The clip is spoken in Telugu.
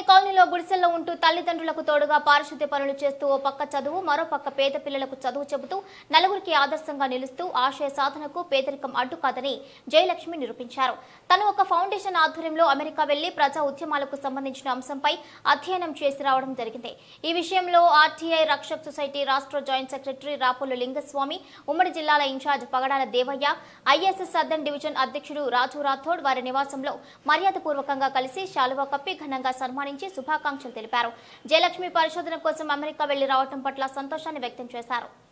కాలనీలో గుడిసెల్లో ఉంటూ తల్లిదండ్రులకు తోడుగా పారిశుద్ధ్య పనులు చేస్తూ ఓ పక్క చదువు మరో పక్క పేద పిల్లలకు చదువు చెబుతూ నలుగురికి ఆదర్శంగా నిలుస్తూ ఆశయ సాధనకు పేదరికం అడ్డు కాదని జయలక్ష్మి నిరూపించారు తను ఒక ఫౌండేషన్ ఆధ్వర్యంలో అమెరికా వెళ్లి ప్రజా ఉద్యమాలకు సంబంధించిన అంశంపై అధ్యయనం చేసి రావడం జరిగింది ఈ విషయంలో ఆర్టీఐ రక్షక్ సొసైటీ రాష్ట్ర జాయింట్ సెక్రటరీ రాపులు లింగస్వామి ఉమ్మడి జిల్లాల in charge Pagadala Devaiah ISS Sadan division అధ్యక్షుడు రాజు రాథోడ్ వారి నివాసంలో మర్యాదపూర్వకంగా కలిసి శాలువా కప్పి ఘనంగా సన్మానించి శుభాకాంక్షలు తెలిపారు జయలక్ష్మి పరిశోధన కోసం అమెరికా వెళ్లి రావడం పట్ల సంతోషాన్ని వ్యక్తం చేశారు